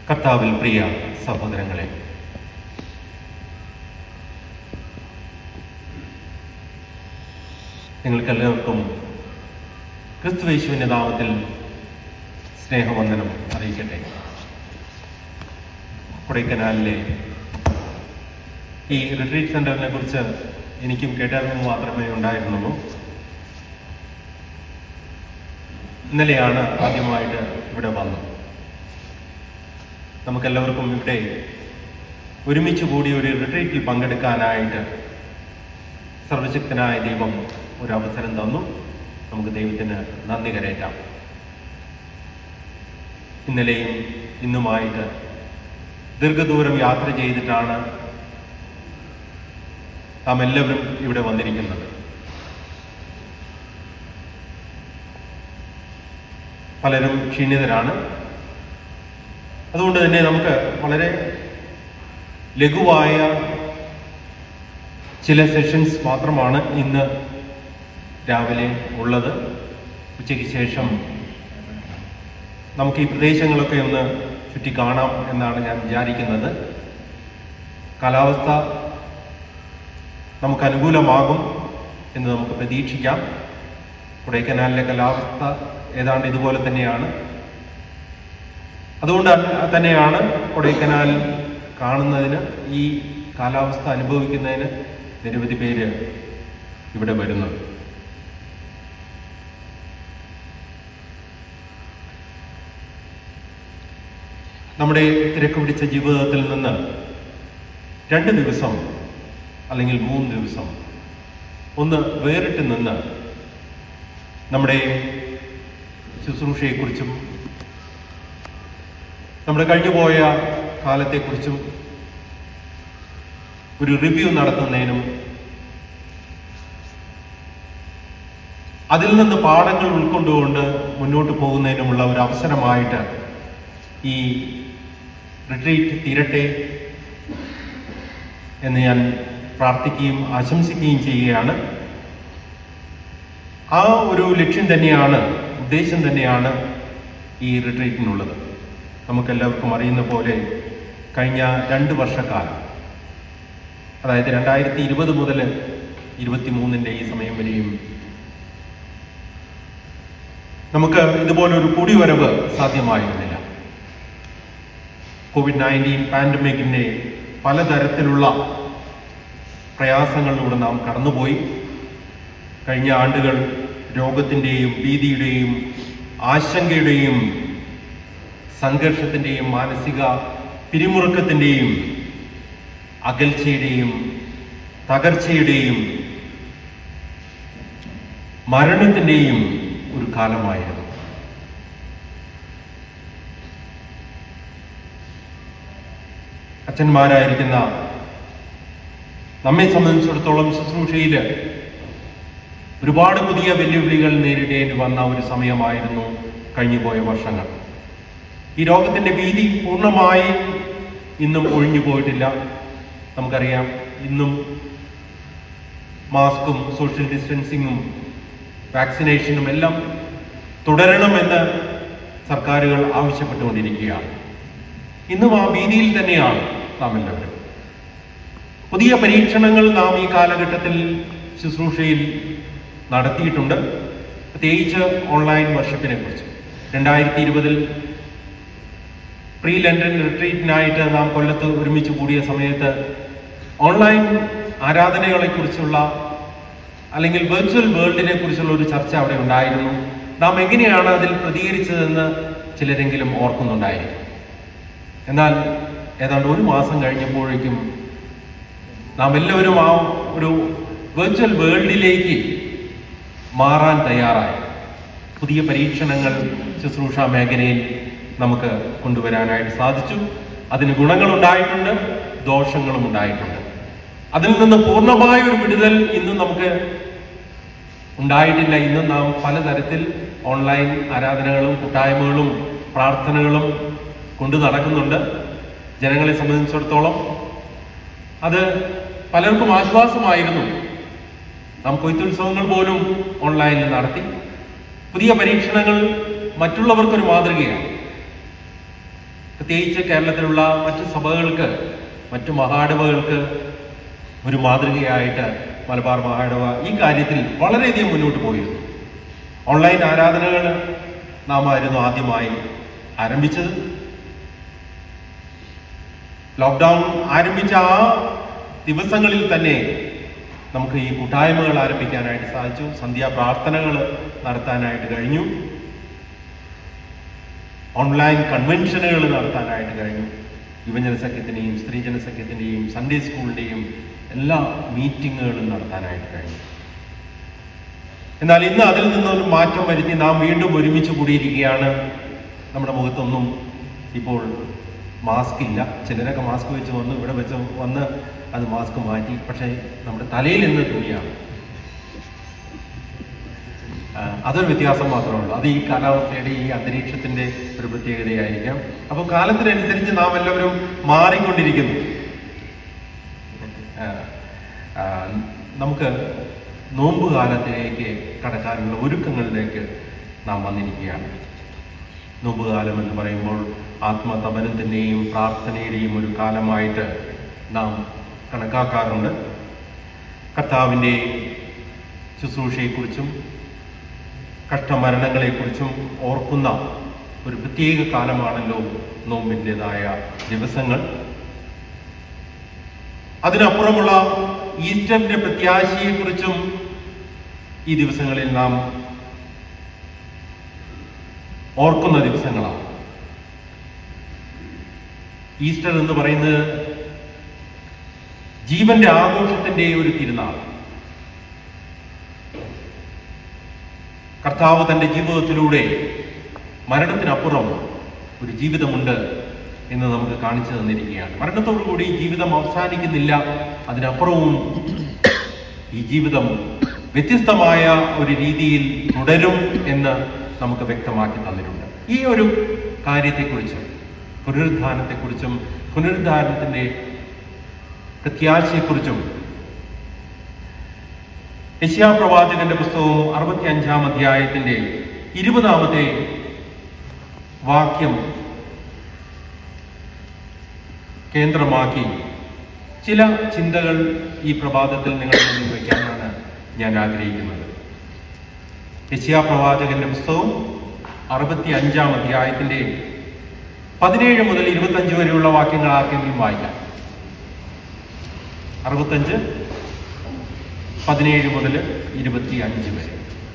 കർത്താവിൽ പ്രിയ സഹോദരങ്ങളെ നിങ്ങൾക്കെല്ലാവർക്കും ക്രിസ്തുവേശുവിന്റെ നാമത്തിൽ സ്നേഹവന്ദനം അറിയിക്കട്ടെ കൊടൈക്കനാലിലെ ഈ റിട്രീറ്റ് സെന്ററിനെ കുറിച്ച് എനിക്കും കേട്ടറിവ് മാത്രമേ ഉണ്ടായിരുന്നുള്ളൂ ഇന്നലെയാണ് ആദ്യമായിട്ട് ഇവിടെ വന്നത് നമുക്കെല്ലാവർക്കും ഇവിടെ ഒരുമിച്ച് കൂടി ഒരു റിട്രീറ്റിൽ പങ്കെടുക്കാനായിട്ട് സർവശക്തനായ ദൈവം ഒരു അവസരം തന്നു നമുക്ക് ദൈവത്തിന് നന്ദി കരയറ്റാം ഇന്നലെയും ഇന്നുമായിട്ട് ദീർഘദൂരം യാത്ര ചെയ്തിട്ടാണ് നാം എല്ലാവരും ഇവിടെ വന്നിരിക്കുന്നത് പലരും ക്ഷീണിതരാണ് അതുകൊണ്ട് തന്നെ നമുക്ക് വളരെ ലഘുവായ ചില സെഷൻസ് മാത്രമാണ് ഇന്ന് രാവിലെ ഉള്ളത് ഉച്ചയ്ക്ക് ശേഷം നമുക്ക് ഈ പ്രദേശങ്ങളൊക്കെ ഒന്ന് ചുറ്റി കാണാം എന്നാണ് ഞാൻ വിചാരിക്കുന്നത് കാലാവസ്ഥ നമുക്ക് അനുകൂലമാകും എന്ന് നമുക്ക് പ്രതീക്ഷിക്കാം കൊടൈക്കനാലിലെ കാലാവസ്ഥ ഏതാണ്ട് ഇതുപോലെ തന്നെയാണ് അതുകൊണ്ട് തന്നെയാണ് കൊടൈക്കനാൽ കാണുന്നതിന് ഈ കാലാവസ്ഥ അനുഭവിക്കുന്നതിന് നിരവധി പേര് ഇവിടെ വരുന്നത് നമ്മുടെ തിരക്ക് പിടിച്ച ജീവിതത്തിൽ നിന്ന് രണ്ട് ദിവസം അല്ലെങ്കിൽ മൂന്ന് ദിവസം ഒന്ന് വേറിട്ട് നിന്ന് നമ്മുടെ ശുശ്രൂഷയെക്കുറിച്ചും നമ്മുടെ കഴിഞ്ഞുപോയ കാലത്തെക്കുറിച്ചും ഒരു റിവ്യൂ നടത്തുന്നതിനും അതിൽ നിന്ന് പാഠങ്ങൾ ഉൾക്കൊണ്ടുകൊണ്ട് മുന്നോട്ട് പോകുന്നതിനുമുള്ള ഒരു അവസരമായിട്ട് ഈ റിട്രീറ്റ് തീരട്ടെ എന്ന് ഞാൻ പ്രാർത്ഥിക്കുകയും ആശംസിക്കുകയും ചെയ്യുകയാണ് ആ ഒരു ലക്ഷ്യം തന്നെയാണ് ഉദ്ദേശം തന്നെയാണ് ഈ റിട്രീറ്റിനുള്ളത് നമുക്കെല്ലാവർക്കും അറിയുന്ന പോലെ കഴിഞ്ഞ രണ്ട് വർഷക്കാലം അതായത് രണ്ടായിരത്തി ഇരുപത് മുതൽ ഇരുപത്തി മൂന്നിൻ്റെ ഈ സമയം വരെയും നമുക്ക് ഇതുപോലൊരു കുടിവരവ് സാധ്യമായിരുന്നില്ല കോവിഡ് നയൻറ്റീൻ പാൻഡമിക്കിന്റെ പലതരത്തിലുള്ള പ്രയാസങ്ങളിലൂടെ നാം കടന്നുപോയി കഴിഞ്ഞ ആണ്ടുകൾ രോഗത്തിൻ്റെയും ഭീതിയുടെയും ആശങ്കയുടെയും സംഘർഷത്തിൻ്റെയും മാനസിക പിരിമുറുക്കത്തിൻ്റെയും അകൽച്ചയുടെയും തകർച്ചയുടെയും മരണത്തിൻ്റെയും ഒരു കാലമായിരുന്നു അച്ഛന്മാരായിരിക്കുന്ന നമ്മെ സംബന്ധിച്ചിടത്തോളം ശുശ്രൂഷയിൽ ഒരുപാട് പുതിയ വെല്ലുവിളികൾ നേരിടേണ്ടി വന്ന ഒരു സമയമായിരുന്നു കഴിഞ്ഞുപോയ വർഷങ്ങൾ ഈ രോഗത്തിന്റെ ഭീതി പൂർണ്ണമായി ഇന്നും ഒഴിഞ്ഞു പോയിട്ടില്ല നമുക്കറിയാം ഇന്നും മാസ്കും സോഷ്യൽ ഡിസ്റ്റൻസിങ്ങും വാക്സിനേഷനും എല്ലാം തുടരണമെന്ന് സർക്കാരുകൾ ആവശ്യപ്പെട്ടുകൊണ്ടിരിക്കുകയാണ് ഇന്നും ആ ഭീതിയിൽ തന്നെയാണ് നാം എല്ലാവരും പുതിയ പരീക്ഷണങ്ങൾ നാം ഈ കാലഘട്ടത്തിൽ ശുശ്രൂഷയിൽ നടത്തിയിട്ടുണ്ട് പ്രത്യേകിച്ച് ഓൺലൈൻ വർഷിപ്പിനെ കുറിച്ച് രണ്ടായിരത്തി ഇരുപതിൽ പ്രീ ലണ്ടൻ റിട്രീറ്റിനായിട്ട് നാം കൊല്ലത്ത് ഒരുമിച്ച് കൂടിയ സമയത്ത് ഓൺലൈൻ ആരാധനകളെ കുറിച്ചുള്ള അല്ലെങ്കിൽ വെർച്വൽ വേൾഡിനെ കുറിച്ചുള്ള ഒരു ചർച്ച അവിടെ ഉണ്ടായിരുന്നു നാം എങ്ങനെയാണ് അതിൽ പ്രതികരിച്ചതെന്ന് ചിലരെങ്കിലും ഓർക്കുന്നുണ്ടായിരിക്കും എന്നാൽ ഏതാണ്ട് ഒരു മാസം കഴിഞ്ഞപ്പോഴേക്കും നാം എല്ലാവരും ആ ഒരു വെർച്വൽ വേൾഡിലേക്ക് മാറാൻ തയ്യാറായി പുതിയ പരീക്ഷണങ്ങൾ ശുശ്രൂഷ മേഖലയിൽ നമുക്ക് കൊണ്ടുവരാനായിട്ട് സാധിച്ചു അതിന് ഗുണങ്ങളുണ്ടായിട്ടുണ്ട് ദോഷങ്ങളും ഉണ്ടായിട്ടുണ്ട് അതിൽ നിന്ന് പൂർണ്ണമായ ഒരു വിടുതൽ ഇന്നും നമുക്ക് ഉണ്ടായിട്ടില്ല ഇന്നും നാം പലതരത്തിൽ ഓൺലൈൻ ആരാധനകളും കൂട്ടായ്മകളും പ്രാർത്ഥനകളും കൊണ്ടു നടക്കുന്നുണ്ട് ജനങ്ങളെ സംബന്ധിച്ചിടത്തോളം അത് പലർക്കും ആശ്വാസമായിരുന്നു നാം കൊയ്ത്തുത്സവങ്ങൾ പോലും ഓൺലൈനിൽ നടത്തി പുതിയ പരീക്ഷണങ്ങൾ മറ്റുള്ളവർക്കൊരു മാതൃകയാണ് പ്രത്യേകിച്ച് കേരളത്തിലുള്ള മറ്റു സഭകൾക്ക് മറ്റു മഹാടവകൾക്ക് ഒരു മാതൃകയായിട്ട് മലബാർ മഹാടവ ഈ കാര്യത്തിൽ വളരെയധികം മുന്നോട്ട് പോയിരുന്നു ഓൺലൈൻ ആരാധനകൾ നാം ആയിരുന്നു ആദ്യമായി ആരംഭിച്ചത് ലോക്ക്ഡൗൺ ആരംഭിച്ച ആ ദിവസങ്ങളിൽ തന്നെ നമുക്ക് ഈ കൂട്ടായ്മകൾ ആരംഭിക്കാനായിട്ട് സാധിച്ചു സന്ധ്യാപ്രാർത്ഥനകൾ നടത്താനായിട്ട് കഴിഞ്ഞു ഓൺലൈൻ കൺവെൻഷനുകൾ നടത്താനായിട്ട് കഴിഞ്ഞു യുവജന സഖ്യത്തിന്റെയും സ്ത്രീജന സഖ്യത്തിന്റെയും സൺഡേ സ്കൂളിന്റെയും എല്ലാ മീറ്റിങ്ങുകളും നടത്താനായിട്ട് കഴിഞ്ഞു എന്നാൽ ഇന്ന് അതിൽ നിന്നൊരു മാറ്റം വരുത്തി നാം വീണ്ടും ഒരുമിച്ച് കൂടിയിരിക്കുകയാണ് നമ്മുടെ മുഖത്തൊന്നും ഇപ്പോൾ മാസ്ക് ഇല്ല ചിലരൊക്കെ മാസ്ക് വെച്ച് വന്ന് ഇവിടെ വെച്ച് വന്ന് അത് മാസ്ക് മാറ്റി പക്ഷേ നമ്മുടെ തലയിൽ ഇന്ന് തുണിയാണ് ആ, അതൊരു വ്യത്യാസം മാത്രമേ ഉള്ളൂ അത് ഈ കാലാവസ്ഥയുടെ ഈ അന്തരീക്ഷത്തിന്റെ ഒരു പ്രത്യേകതയായിരിക്കാം അപ്പോൾ കാലത്തിനനുസരിച്ച് നാം എല്ലാവരും മാറിക്കൊണ്ടിരിക്കുന്നു ആ, ആ, നമുക്ക് നോമ്പ് കാലത്തിലേക്ക് കടക്കാനുള്ള ഒരുക്കങ്ങളിലേക്ക് നാം വന്നിരിക്കുകയാണ് നോമ്പ് കാലം എന്ന് പറയുമ്പോൾ ആത്മതപനത്തിൻ്റെയും പ്രാർത്ഥനയുടെയും ഒരു കാലമായിട്ട് നാം കണക്കാക്കാറുണ്ട് കർത്താവിൻ്റെ ശുശ്രൂഷയെക്കുറിച്ചും കഷ്ടമരണങ്ങളെക്കുറിച്ചും ഓർക്കുന്ന ഒരു പ്രത്യേക കാലമാണല്ലോ നോമ്പിൻ്റെതായ ദിവസങ്ങൾ അതിനപ്പുറമുള്ള ഈസ്റ്ററിന്റെ പ്രത്യാശയെക്കുറിച്ചും ഈ ദിവസങ്ങളിൽ നാം ഓർക്കുന്ന ദിവസങ്ങളാണ് ഈസ്റ്റർ എന്ന് പറയുന്നത് ജീവന്റെ ആഘോഷത്തിന്റെ ഒരു തിരുനാൾ കർത്താവ് തന്റെ ജീവിതത്തിലൂടെ മരണത്തിനപ്പുറം ഒരു ജീവിതമുണ്ട് എന്ന് നമുക്ക് കാണിച്ചു തന്നിരിക്കുകയാണ് മരണത്തോടുകൂടി ജീവിതം അവസാനിക്കുന്നില്ല അതിനപ്പുറവും ഈ ജീവിതം വ്യത്യസ്തമായ ഒരു രീതിയിൽ തുടരും എന്ന് നമുക്ക് വ്യക്തമാക്കി തന്നിട്ടുണ്ട് ഈ ഒരു കാര്യത്തെക്കുറിച്ച് പുനരുദ്ധാനത്തെക്കുറിച്ചും പുനരുദ്ധാനത്തിന്റെ പ്രത്യാശയെക്കുറിച്ചും യശയാ പ്രവാചകന്റെ പുസ്തകവും അറുപത്തി അഞ്ചാം അധ്യായത്തിന്റെ ഇരുപതാമത്തെ വാക്യം കേന്ദ്രമാക്കി ചില ചിന്തകൾ ഈ പ്രഭാതത്തിൽ നിങ്ങളുടെ മുന്നിൽ വയ്ക്കാനാണ് ഞാൻ ആഗ്രഹിക്കുന്നത് യശയാ പ്രവാചകന്റെ പുസ്തകം അറുപത്തി അഞ്ചാം അധ്യായത്തിന്റെ പതിനേഴ് മുതൽ ഇരുപത്തഞ്ച് വരെയുള്ള വാക്യങ്ങൾ ആർക്കെങ്കിലും വായിക്കാം അറുപത്തഞ്ച് പതിനേഴ് മുതൽ ഇരുപത്തി അഞ്ച് വരെ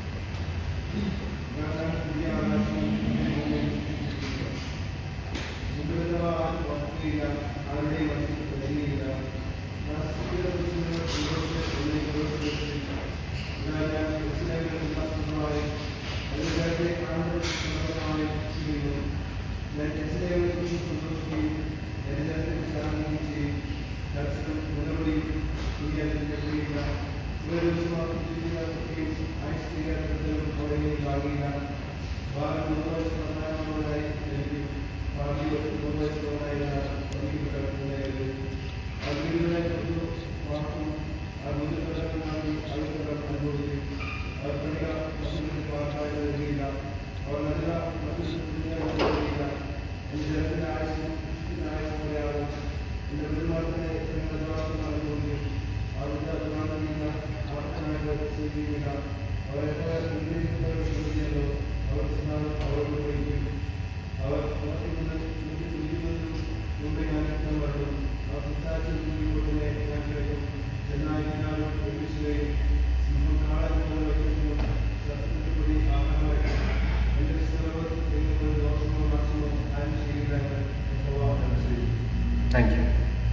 താങ്ക് യു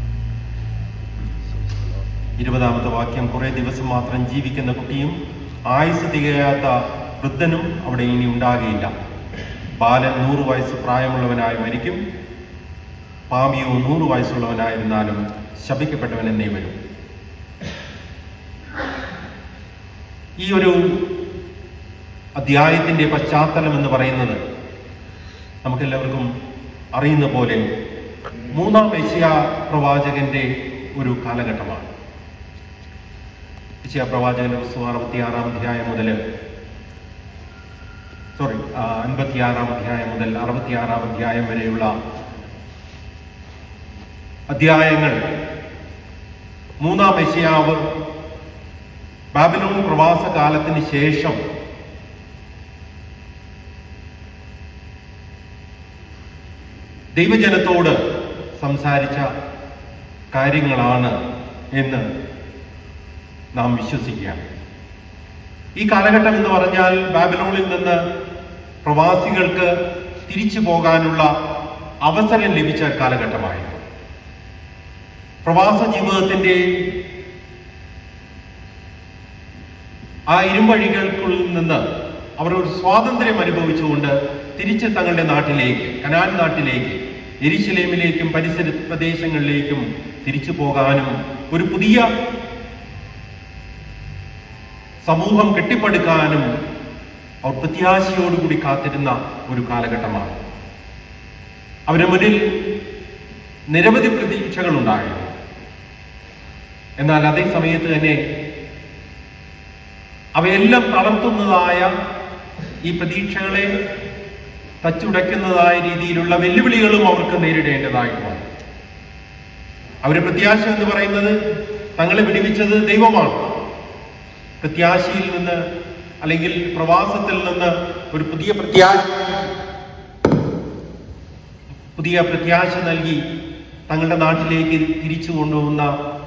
ഇരുപതാമത്തെ വാക്യം കുറെ ദിവസം മാത്രം ജീവിക്കുന്ന കുട്ടിയും ആയുസ് തികയാത്ത വൃദ്ധനും അവിടെ ഇനി ഉണ്ടാകുകയില്ല ബാലൻ നൂറ് വയസ്സ് പ്രായമുള്ളവനായി മരിക്കും പാമിയോ നൂറ് വയസ്സുള്ളവനായിരുന്നാലും ശപിക്കപ്പെട്ടവൻ എന്നേ വരും ഈ ഒരു അധ്യായത്തിന്റെ പശ്ചാത്തലം എന്ന് പറയുന്നത് നമുക്കെല്ലാവർക്കും അറിയുന്ന പോലെ മൂന്നാം ഏഷ്യ പ്രവാചകന്റെ ഒരു കാലഘട്ടമാണ് ഏഷ്യ പ്രവാചകന്റെ പുസ്തകം അറുപത്തിയാറാം അധ്യായം മുതൽ സോറി അൻപത്തിയാറാം അധ്യായം മുതൽ അറുപത്തിയാറാം അധ്യായം വരെയുള്ള അധ്യായങ്ങൾ മൂന്നാം മെസ്സിയാവ് ബാബിലോൺ പ്രവാസ കാലത്തിന് ശേഷം ദൈവജനത്തോട് സംസാരിച്ച കാര്യങ്ങളാണ് എന്ന് നാം വിശ്വസിക്കുക ഈ കാലഘട്ടം എന്ന് പറഞ്ഞാൽ ബാബിലോണിൽ നിന്ന് പ്രവാസികൾക്ക് തിരിച്ചു പോകാനുള്ള അവസരം ലഭിച്ച കാലഘട്ടമായിരുന്നു പ്രവാസ ജീവിതത്തിന്റെ ആ ഇരുമ്പഴികൾക്കുള്ളിൽ നിന്ന് അവർ ഒരു സ്വാതന്ത്ര്യം അനുഭവിച്ചുകൊണ്ട് തിരിച്ച് തങ്ങളുടെ നാട്ടിലേക്ക് കനാൻ നാട്ടിലേക്ക് എരിശിലേമിലേക്കും പരിസര പ്രദേശങ്ങളിലേക്കും തിരിച്ചു പോകാനും ഒരു പുതിയ സമൂഹം കെട്ടിപ്പടുക്കാനും അവർ പ്രത്യാശയോടുകൂടി കാത്തിരുന്ന ഒരു കാലഘട്ടമാണ് അവരുടെ മുന്നിൽ നിരവധി പ്രതീക്ഷകളുണ്ടായിരുന്നു എന്നാൽ അതേ സമയത്ത് തന്നെ അവയെല്ലാം തളർത്തുന്നതായ ഈ പ്രതീക്ഷകളെ തച്ചുടയ്ക്കുന്നതായ രീതിയിലുള്ള വെല്ലുവിളികളും അവർക്ക് നേരിടേണ്ടതായിട്ട് വന്നു അവരുടെ പ്രത്യാശ എന്ന് പറയുന്നത് തങ്ങളെ വിടിവിച്ചത് ദൈവമാണ് പ്രത്യാശയിൽ നിന്ന് അല്ലെങ്കിൽ പ്രവാസത്തിൽ നിന്ന് ഒരു പുതിയ പ്രത്യാശ പുതിയ പ്രത്യാശ നൽകി തങ്ങളുടെ നാട്ടിലേക്ക് തിരിച്ചു കൊണ്ടുപോകുന്ന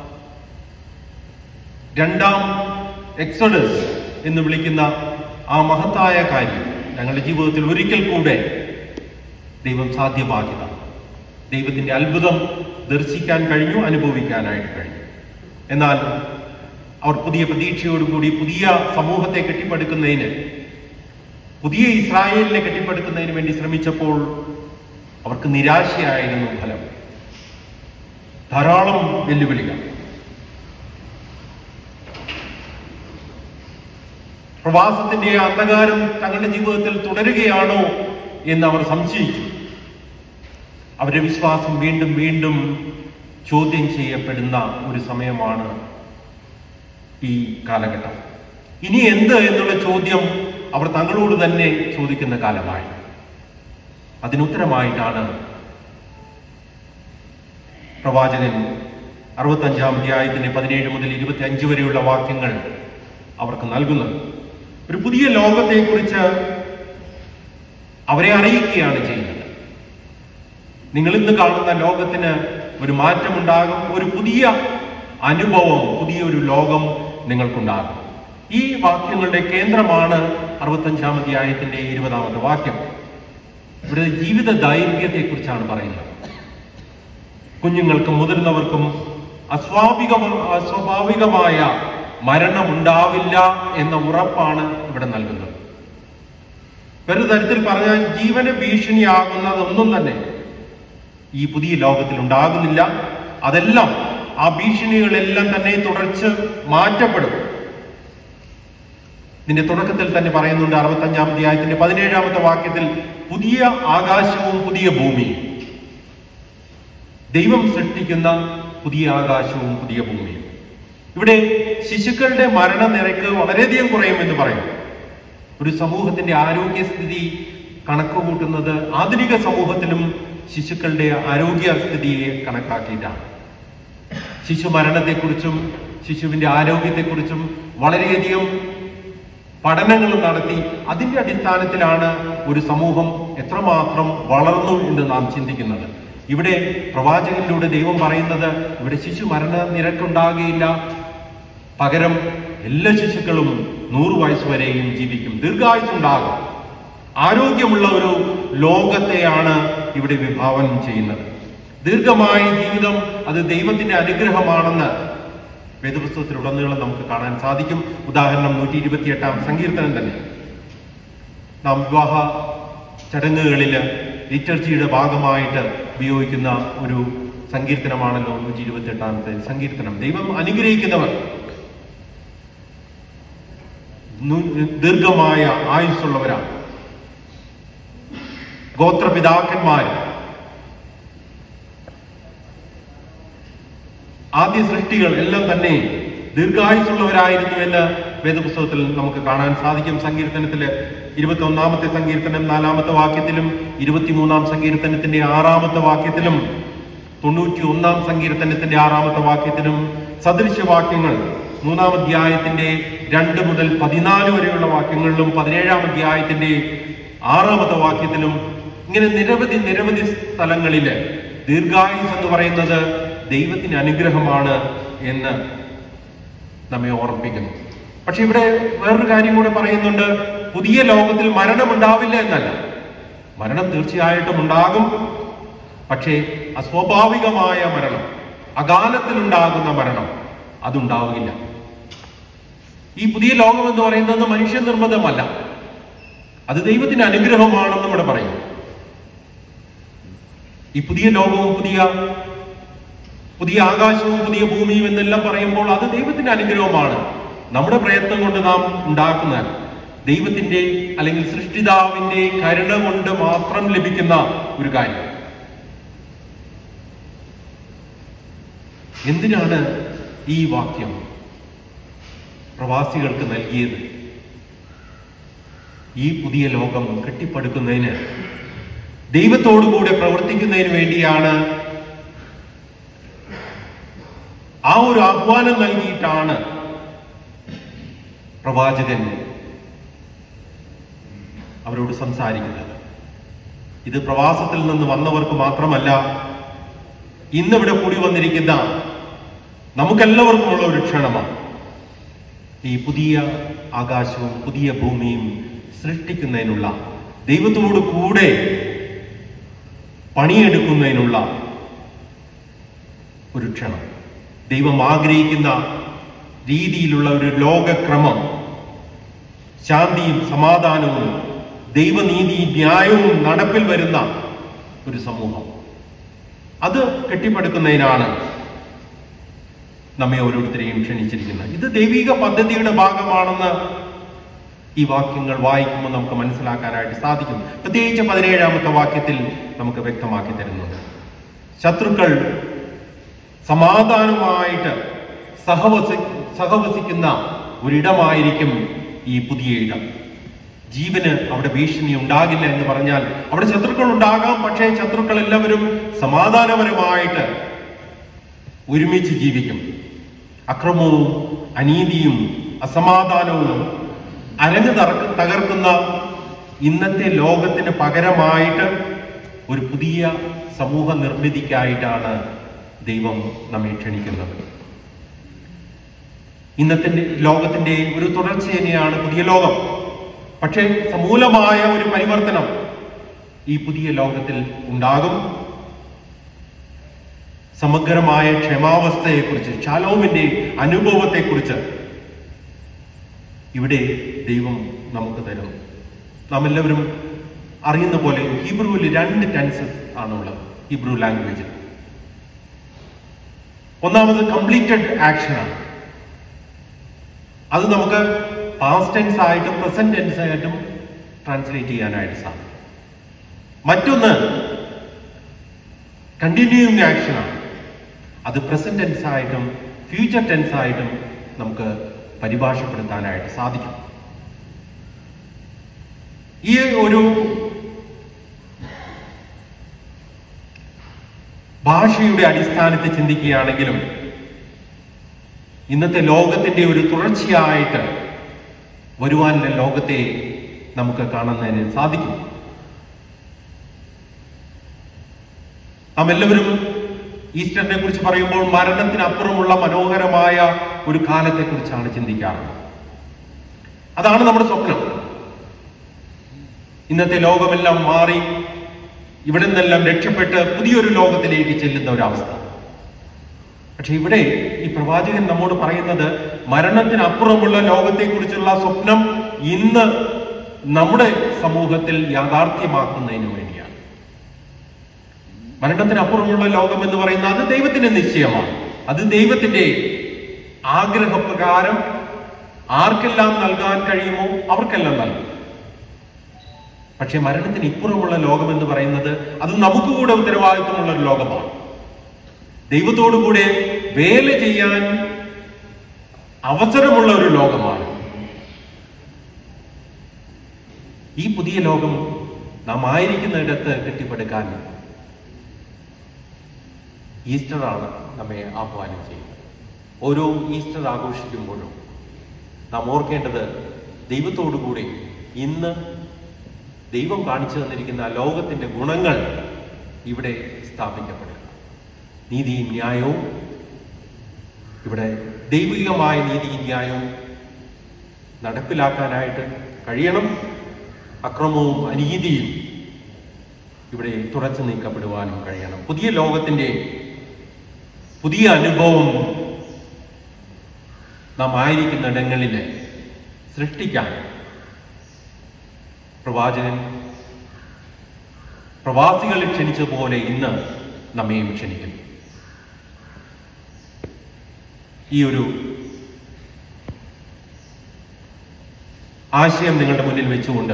രണ്ടാം എക്സോഡസ് എന്ന് വിളിക്കുന്ന ആ മഹത്തായ കാര്യം ഞങ്ങളുടെ ജീവിതത്തിൽ ഒരിക്കൽ കൂടെ ദൈവം സാധ്യമാക്കിയതാണ് ദൈവത്തിന്റെ അത്ഭുതം ദർശിക്കാൻ കഴിഞ്ഞു അനുഭവിക്കാനായിട്ട് കഴിഞ്ഞു എന്നാൽ അവർ പുതിയ പ്രതീക്ഷയോടുകൂടി പുതിയ സമൂഹത്തെ കെട്ടിപ്പടുക്കുന്നതിന് പുതിയ ഇസ്രായേലിനെ കെട്ടിപ്പടുക്കുന്നതിന് വേണ്ടി ശ്രമിച്ചപ്പോൾ അവർക്ക് നിരാശയായിരുന്നു ഫലം ധാരാളം വെല്ലുവിളികൾ പ്രവാസത്തിന്റെ അന്ധകാരം തങ്ങളുടെ ജീവിതത്തിൽ തുടരുകയാണോ എന്ന് അവർ സംശയിച്ചു അവരുടെ വിശ്വാസം വീണ്ടും വീണ്ടും ചോദ്യം ചെയ്യപ്പെടുന്ന ഒരു സമയമാണ് ഈ കാലഘട്ടം ഇനി എന്ത് എന്നുള്ള ചോദ്യം അവർ തങ്ങളോട് തന്നെ ചോദിക്കുന്ന കാലമായി അതിനുത്തരമായിട്ടാണ് പ്രവാചകൻ അറുപത്തഞ്ചാം അധ്യായത്തിന്റെ പതിനേഴ് മുതൽ ഇരുപത്തി അഞ്ച് വരെയുള്ള വാക്യങ്ങൾ അവർക്ക് നൽകുന്നത് ഒരു പുതിയ ലോകത്തെക്കുറിച്ച് അവരെ അറിയിക്കുകയാണ് ചെയ്യുന്നത് നിങ്ങൾ ഇന്ന് കാണുന്ന ലോകത്തിന് ഒരു മാറ്റമുണ്ടാകും ഒരു പുതിയ അനുഭവം പുതിയൊരു ലോകം നിങ്ങൾക്കുണ്ടാകും ഈ വാക്യങ്ങളുടെ കേന്ദ്രമാണ് അറുപത്തഞ്ചാം അധ്യായത്തിന്റെ ഇരുപതാമത്തെ വാക്യം ഇവിടെ ജീവിത ദൈർഘ്യത്തെക്കുറിച്ചാണ് പറയുന്നത് കുഞ്ഞുങ്ങൾക്കും മുതിർന്നവർക്കും അസ്വാഭിക അസ്വാഭാവികമായ മരണമുണ്ടാവില്ല എന്ന ഉറപ്പാണ് ഇവിടെ നൽകുന്നത് ഒരു തരത്തിൽ പറഞ്ഞാൽ ജീവന് ഭീഷണിയാകുന്നതൊന്നും തന്നെ ഈ പുതിയ ലോകത്തിൽ ഉണ്ടാകുന്നില്ല അതെല്ലാം ആ ഭീഷണികളെല്ലാം തന്നെ തുടർച്ച് മാറ്റപ്പെടും ഇതിന്റെ തുടക്കത്തിൽ തന്നെ പറയുന്നുണ്ട് അറുപത്തഞ്ചാം അധ്യായത്തിന്റെ പതിനേഴാമത്തെ വാക്യത്തിൽ പുതിയ ആകാശവും പുതിയ ഭൂമിയും ദൈവം സൃഷ്ടിക്കുന്ന പുതിയ ആകാശവും പുതിയ ഭൂമിയും ഇവിടെ ശിശുക്കളുടെ മരണനിരക്ക് വളരെയധികം കുറയുമെന്ന് പറയും ഒരു സമൂഹത്തിന്റെ ആരോഗ്യസ്ഥിതി കണക്ക് കൂട്ടുന്നത് ആധുനിക സമൂഹത്തിലും ശിശുക്കളുടെ ആരോഗ്യസ്ഥിതിയെ കണക്കാക്കിയിട്ടാണ് ശിശു മരണത്തെക്കുറിച്ചും ശിശുവിന്റെ ആരോഗ്യത്തെക്കുറിച്ചും വളരെയധികം പഠനങ്ങൾ നടത്തി അതിന്റെ അടിസ്ഥാനത്തിലാണ് ഒരു സമൂഹം എത്രമാത്രം വളർന്നു എന്ന് നാം ചിന്തിക്കുന്നത് ഇവിടെ പ്രവാചകനിലൂടെ ദൈവം പറയുന്നത് ഇവിടെ ശിശു മരണ നിരക്കുണ്ടാകുകയില്ല പകരം എല്ലാ ശിശുക്കളും നൂറ് വയസ്സ് വരെയും ജീവിക്കും ദീർഘായുസുണ്ടാകും ആരോഗ്യമുള്ള ഒരു ലോകത്തെയാണ് ഇവിടെ വിഭാവനം ചെയ്യുന്നത് ദീർഘമായ ജീവിതം അത് ദൈവത്തിന്റെ അനുഗ്രഹമാണെന്ന് വേദപുസ്തകത്തിലുടനീളം നമുക്ക് കാണാൻ സാധിക്കും ഉദാഹരണം നൂറ്റി ഇരുപത്തിയെട്ടാം സങ്കീർത്തനം തന്നെ നാം വിവാഹ ചടങ്ങുകളില് ലിറ്റർജിയുടെ ഭാഗമായിട്ട് ഉപയോഗിക്കുന്ന ഒരു സങ്കീർത്തനമാണല്ലോ നൂറ്റി ഇരുപത്തി എട്ടാമത്തെ സങ്കീർത്തനം ദൈവം അനുഗ്രഹിക്കുന്നവർ നു- ദീർഘമായ ആയുസ്സുള്ളവരാണ് ഗോത്രപിതാക്കന്മാര് ആദ്യ സൃഷ്ടികൾ എല്ലാം തന്നെ ദീർഘായുസുള്ളവരായിരുന്നു എന്ന് വേദപുസ്തകത്തിൽ നമുക്ക് കാണാൻ സാധിക്കും സങ്കീർത്തനത്തില് ഇരുപത്തി ഒന്നാമത്തെ സങ്കീർത്തനം നാലാമത്തെ വാക്യത്തിലും ഇരുപത്തിമൂന്നാം സങ്കീർത്തനത്തിന്റെ ആറാമത്തെ വാക്യത്തിലും തൊണ്ണൂറ്റി ഒന്നാം സങ്കീർത്തനത്തിന്റെ ആറാമത്തെ വാക്യത്തിനും സദൃശ്യവാക്യങ്ങൾ മൂന്നാം അധ്യായത്തിന്റെ രണ്ട് മുതൽ പതിനാല് വരെയുള്ള വാക്യങ്ങളിലും പതിനേഴാം അധ്യായത്തിന്റെ ആറാമത്തെ വാക്യത്തിലും ഇങ്ങനെ നിരവധി നിരവധി സ്ഥലങ്ങളില് ദീർഘായുസ് എന്ന് പറയുന്നത് ദൈവത്തിന്റെ അനുഗ്രഹമാണ് എന്ന് നമ്മെ ഓർമ്മിപ്പിക്കുന്നു പക്ഷെ ഇവിടെ വേറൊരു കാര്യം കൂടെ പറയുന്നുണ്ട് പുതിയ ലോകത്തിൽ മരണമുണ്ടാവില്ല എന്നല്ല മരണം തീർച്ചയായിട്ടും ഉണ്ടാകും പക്ഷേ അസ്വാഭാവികമായ മരണം അകാലത്തിലുണ്ടാകുന്ന മരണം അതുണ്ടാവുകയില്ല ഈ പുതിയ ലോകം എന്ന് പറയുന്നത് മനുഷ്യനിർമ്മിതമല്ല അത് ദൈവത്തിന്റെ അനുഗ്രഹമാണെന്ന് ഇവിടെ പറയും ഈ പുതിയ ലോകവും പുതിയ പുതിയ ആകാശവും പുതിയ ഭൂമിയും എന്നെല്ലാം പറയുമ്പോൾ അത് ദൈവത്തിന്റെ അനുഗ്രഹമാണ് നമ്മുടെ പ്രയത്നം കൊണ്ട് നാം ഉണ്ടാക്കുന്നതല്ല ദൈവത്തിന്റെ അല്ലെങ്കിൽ സൃഷ്ടിതാവിന്റെ കരുണ കൊണ്ട് മാത്രം ലഭിക്കുന്ന ഒരു കാര്യം എന്തിനാണ് ഈ വാക്യം പ്രവാസികൾക്ക് നൽകിയത് ഈ പുതിയ ലോകം കെട്ടിപ്പടുക്കുന്നതിന് ദൈവത്തോടുകൂടെ പ്രവർത്തിക്കുന്നതിന് വേണ്ടിയാണ് ആ ഒരു ആഹ്വാനം നൽകിയിട്ടാണ് പ്രവാചകൻ അവരോട് സംസാരിക്കുന്നത് ഇത് പ്രവാസത്തിൽ നിന്ന് വന്നവർക്ക് മാത്രമല്ല ഇന്നിവിടെ കൂടി വന്നിരിക്കുന്ന നമുക്കെല്ലാവർക്കുമുള്ള ഒരു ക്ഷണമാണ് ഈ പുതിയ ആകാശവും പുതിയ ഭൂമിയും സൃഷ്ടിക്കുന്നതിനുള്ള ദൈവത്തോട് കൂടെ പണിയെടുക്കുന്നതിനുള്ള ഒരു ക്ഷണം ദൈവം ആഗ്രഹിക്കുന്ന രീതിയിലുള്ള ഒരു ലോകക്രമം ശാന്തിയും സമാധാനവും ദൈവനീതി ന്യായവും നടപ്പിൽ വരുന്ന ഒരു സമൂഹം അത് കെട്ടിപ്പടുക്കുന്നതിനാണ് നമ്മെ ഓരോരുത്തരെയും ക്ഷണിച്ചിരിക്കുന്നത് ഇത് ദൈവിക പദ്ധതിയുടെ ഭാഗമാണെന്ന് ഈ വാക്യങ്ങൾ വായിക്കുമ്പോൾ നമുക്ക് മനസ്സിലാക്കാനായിട്ട് സാധിക്കും പ്രത്യേകിച്ച് പതിനേഴാമത്തെ വാക്യത്തിൽ നമുക്ക് വ്യക്തമാക്കി തരുന്നുണ്ട് ശത്രുക്കൾ സമാധാനമായിട്ട് സഹവസി സഹവസിക്കുന്ന ഒരിടമായിരിക്കും ഈ പുതിയ ഇടം ജീവന് അവിടെ ഭീഷണി ഉണ്ടാകില്ല എന്ന് പറഞ്ഞാൽ അവിടെ ശത്രുക്കൾ ഉണ്ടാകാം പക്ഷേ ശത്രുക്കൾ എല്ലാവരും സമാധാനപരമായിട്ട് ഒരുമിച്ച് ജീവിക്കും അക്രമവും അനീതിയും അസമാധാനവും അരങ്ങ് തറ- തകർക്കുന്ന ഇന്നത്തെ ലോകത്തിന് പകരമായിട്ട് ഒരു പുതിയ സമൂഹ നിർമ്മിതിക്കായിട്ടാണ് ദൈവം നമ്മെ ക്ഷണിക്കുന്നത് ഇന്നത്തെ ലോകത്തിന്റെ ഒരു തുടർച്ച തന്നെയാണ് പുതിയ ലോകം പക്ഷേ സമൂലമായ ഒരു പരിവർത്തനം ഈ പുതിയ ലോകത്തിൽ ഉണ്ടാകും സമഗ്രമായ ക്ഷമാവസ്ഥയെക്കുറിച്ച് ഷാലോമിന്റെ അനുഭവത്തെക്കുറിച്ച് ഇവിടെ ദൈവം നമുക്ക് തരുന്നു നാം എല്ലാവരും അറിയുന്ന പോലെ ഹീബ്രുവിൽ രണ്ട് ടെൻസസ് ആണുള്ളത് ഹീബ്രു ലാംഗ്വേജിൽ ഒന്നാമത് കംപ്ലീറ്റഡ് ആക്ഷനാണ് അത് നമുക്ക് പാസ്റ്റ് ടെൻസ് ആയിട്ടും പ്രസന്റ് ടെൻസ് ആയിട്ടും ട്രാൻസ്ലേറ്റ് ചെയ്യാനായിട്ട് സാധിക്കും മറ്റൊന്ന് കണ്ടിന്യൂയിങ് ആക്ഷനാണ് അത് പ്രസന്റ് ടെൻസ് ആയിട്ടും ഫ്യൂച്ചർ ടെൻസ് ആയിട്ടും നമുക്ക് പരിഭാഷപ്പെടുത്താനായിട്ട് സാധിക്കും ഈ ഒരു ഭാഷയുടെ അടിസ്ഥാനത്തിൽ ചിന്തിക്കുകയാണെങ്കിലും ഇന്നത്തെ ലോകത്തിന്റെ ഒരു തുടർച്ചയായിട്ട് വരുവാനുള്ള ലോകത്തെ നമുക്ക് കാണുന്നതിന് സാധിക്കും നാം എല്ലാവരും ഈസ്റ്ററിനെ കുറിച്ച് പറയുമ്പോൾ മരണത്തിനപ്പുറമുള്ള മനോഹരമായ ഒരു കാലത്തെ കുറിച്ചാണ് ചിന്തിക്കാറുള്ളത് അതാണ് നമ്മുടെ സ്വപ്നം ഇന്നത്തെ ലോകമെല്ലാം മാറി ഇവിടെ നിന്നെല്ലാം രക്ഷപ്പെട്ട് പുതിയൊരു ലോകത്തിലേക്ക് ചെല്ലുന്ന ഒരവസ്ഥ പക്ഷെ ഇവിടെ ഈ പ്രവാചകൻ നമ്മോട് പറയുന്നത് മരണത്തിനപ്പുറമുള്ള ലോകത്തെക്കുറിച്ചുള്ള സ്വപ്നം ഇന്ന് നമ്മുടെ സമൂഹത്തിൽ യാഥാർത്ഥ്യമാക്കുന്നതിന് വേണ്ടിയാണ് മരണത്തിനപ്പുറമുള്ള ലോകം എന്ന് പറയുന്നത് അത് ദൈവത്തിന്റെ നിശ്ചയമാണ് അത് ദൈവത്തിന്റെ ആഗ്രഹപ്രകാരം ആർക്കെല്ലാം നൽകാൻ കഴിയുമോ അവർക്കെല്ലാം നൽകും പക്ഷെ മരണത്തിന് ഇപ്പുറമുള്ള ലോകം എന്ന് പറയുന്നത് അത് നമുക്ക് കൂടെ ഉത്തരവാദിത്വമുള്ള ഒരു ലോകമാണ് ദൈവത്തോടുകൂടെ വേല ചെയ്യാൻ അവസരമുള്ള ഒരു ലോകമാണ് ഈ പുതിയ ലോകം നാം ആയിരിക്കുന്നിടത്ത് കെട്ടിപ്പടുക്കാൻ ഈസ്റ്ററാണ് നമ്മെ ആഹ്വാനം ചെയ്യുന്നത് ഓരോ ഈസ്റ്റർ ആഘോഷിക്കുമ്പോഴും നാം ഓർക്കേണ്ടത് ദൈവത്തോടുകൂടി ഇന്ന് ദൈവം കാണിച്ചു തന്നിരിക്കുന്ന ആ ലോകത്തിന്റെ ഗുണങ്ങൾ ഇവിടെ സ്ഥാപിക്കപ്പെടുക നീതിയും ന്യായവും ഇവിടെ ദൈവികമായ നീതിയും ന്യായവും നടപ്പിലാക്കാനായിട്ട് കഴിയണം അക്രമവും അനീതിയും ഇവിടെ തുടച്ചു നീക്കപ്പെടുവാനും കഴിയണം പുതിയ ലോകത്തിന്റെ പുതിയ അനുഭവം നാം ആയിരിക്കുന്ന ഇടങ്ങളിൽ സൃഷ്ടിക്കാൻ പ്രവാചകൻ പ്രവാസികളെ ക്ഷണിച്ചതുപോലെ ഇന്ന് നമ്മയും ക്ഷണിക്കുന്നു ഈ ഒരു ആശയം നിങ്ങളുടെ മുന്നിൽ വെച്ചുകൊണ്ട്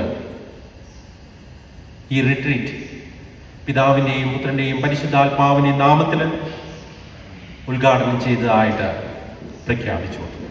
ഈ റിട്രീറ്റ് പിതാവിന്റെയും പുത്രന്റെയും പരിശുദ്ധാത്മാവിന്റെയും നാമത്തിൽ ഉദ്ഘാടനം ചെയ്തതായിട്ട് പ്രഖ്യാപിച്ചു